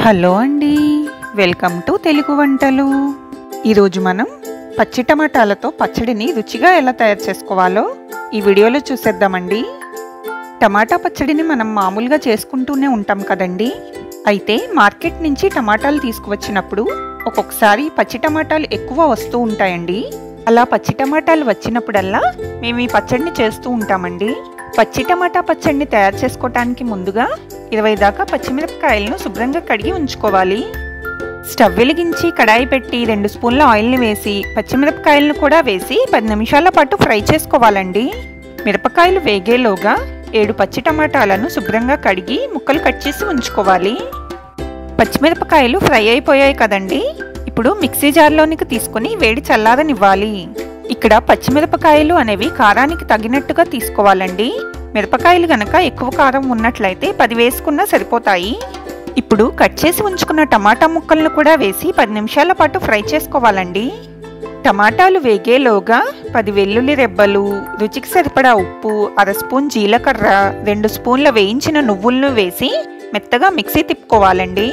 hello అండి welcome to Telugu వంటలు ఈరోజు మనం పచ్చి టమాటాలతో పచ్చడిని రుచిగా ఎలా తయారు చేసుకోవాలో ఈ వీడియోలో చూసేద్దామండి టమాటా పచ్చడిని మనం మామూలుగా చేసుకుంటూనే ఉంటాం కదండి అయితే మార్కెట్ నుంచి టమాటాలు తీసుకువచ్చినప్పుడు ఒక్కొక్కసారి పచ్చి టమాటాలు ఎక్కువ వస్తూ ఉంటాయండి అలా పచ్చి టమాటాలు వచ్చినప్పుడల్లా మేము ఈ పచ్చడిని చేస్తూ ఉంటామండి పచ్చి టమాటా పచ్చడిని తయారు చేసుకోవటానికి ముందుగా ఇరవై దాకా పచ్చిమిరపకాయలను శుభ్రంగా కడిగి ఉంచుకోవాలి స్టవ్ వెలిగించి కడాయి పెట్టి రెండు స్పూన్ల ఆయిల్ని వేసి పచ్చిమిరపకాయలను కూడా వేసి పది నిమిషాల పాటు ఫ్రై చేసుకోవాలండి మిరపకాయలు వేగేలోగా ఏడు పచ్చి టమాటాలను శుభ్రంగా కడిగి ముక్కలు కట్ చేసి ఉంచుకోవాలి పచ్చిమిరపకాయలు ఫ్రై అయిపోయాయి కదండి ఇప్పుడు మిక్సీ జార్లోనికి తీసుకొని వేడి చల్లారనివ్వాలి ఇక్కడ పచ్చిమిరపకాయలు అనేవి కారానికి తగినట్టుగా తీసుకోవాలండి మిరపకాయలు గనక ఎక్కువ కారం ఉన్నట్లయితే పది వేసుకున్నా సరిపోతాయి ఇప్పుడు కట్ చేసి ఉంచుకున్న టమాటా ముక్కలను కూడా వేసి పది నిమిషాల పాటు ఫ్రై చేసుకోవాలండి టమాటాలు వేగేలోగా పది వెల్లుల్లి రెబ్బలు రుచికి సరిపడా ఉప్పు అర స్పూన్ జీలకర్ర రెండు స్పూన్ల వేయించిన నువ్వులను వేసి మెత్తగా మిక్సీ తిప్పుకోవాలండి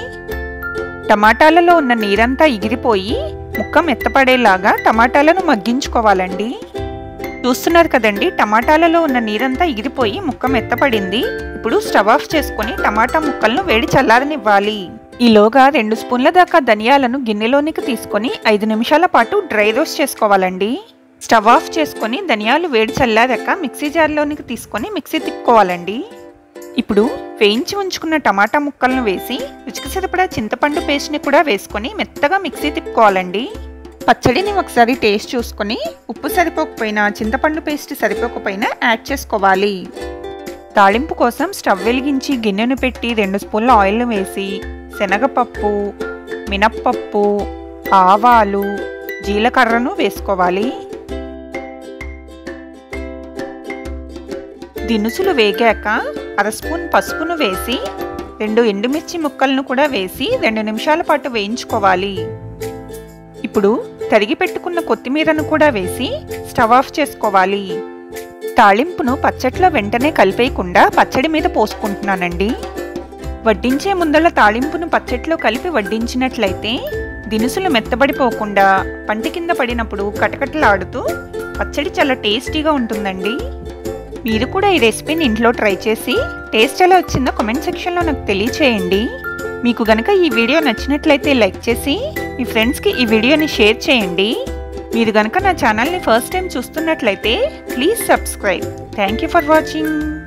టమాటాలలో ఉన్న నీరంతా ఎగిరిపోయి ముక్క మెత్తపడేలాగా టమాటాలను మగ్గించుకోవాలండి చూస్తున్నారు కదండి టమాటాలలో ఉన్న నీరంతా ఎగిరిపోయి ముక్క మెత్తపడింది ఇప్పుడు స్టవ్ ఆఫ్ చేసుకుని టమాటా ముక్కలను వేడి చల్లారనివ్వాలి ఈలోగా రెండు స్పూన్ల దాకా ధనియాలను గిన్నెలోనికి తీసుకొని ఐదు నిమిషాల పాటు డ్రై రోస్ట్ చేసుకోవాలండి స్టవ్ ఆఫ్ చేసుకొని ధనియాలు వేడి చల్లారాక మిక్సీ జార్లోనికి తీసుకొని మిక్సీ తిప్పుకోవాలండి ఇప్పుడు వేయించి ఉంచుకున్న టమాటా ముక్కలను వేసి రుచికి సరిపడా చింతపండు పేస్ట్ని కూడా వేసుకొని మెత్తగా మిక్సీ తిప్పుకోవాలండి పచ్చడిని ఒకసారి టేస్ట్ చూసుకొని ఉప్పు సరిపోకపోయినా చింతపండు పేస్ట్ సరిపోకపోయినా యాడ్ చేసుకోవాలి తాళింపు కోసం స్టవ్ వెలిగించి గిన్నెను పెట్టి రెండు స్పూన్ల ఆయిల్ వేసి శనగపప్పు మినప్పప్పు ఆవాలు జీలకర్రను వేసుకోవాలి దినుసులు వేగాక అర స్పూన్ పసుపును వేసి రెండు ఎండుమిర్చి ముక్కలను కూడా వేసి రెండు నిమిషాల పాటు వేయించుకోవాలి ఇప్పుడు తరిగి పెట్టుకున్న కొత్తిమీరను కూడా వేసి స్టవ్ ఆఫ్ చేసుకోవాలి తాళింపును పచ్చట్లో వెంటనే కలిపేయకుండా పచ్చడి మీద పోసుకుంటున్నానండి వడ్డించే ముందల తాళింపును పచ్చట్లో కలిపి వడ్డించినట్లయితే దినుసులు మెత్తబడిపోకుండా పంటి కింద పడినప్పుడు కటకటలాడుతూ పచ్చడి చాలా టేస్టీగా ఉంటుందండి మీరు కూడా ఈ రెసిపీని ఇంట్లో ట్రై చేసి టేస్ట్ ఎలా వచ్చిందో కామెంట్ సెక్షన్లో నాకు తెలియచేయండి మీకు గనక ఈ వీడియో నచ్చినట్లయితే లైక్ చేసి మీ ఫ్రెండ్స్కి ఈ వీడియోని షేర్ చేయండి మీరు గనక నా ఛానల్ని ఫస్ట్ టైం చూస్తున్నట్లయితే please subscribe thank you for watching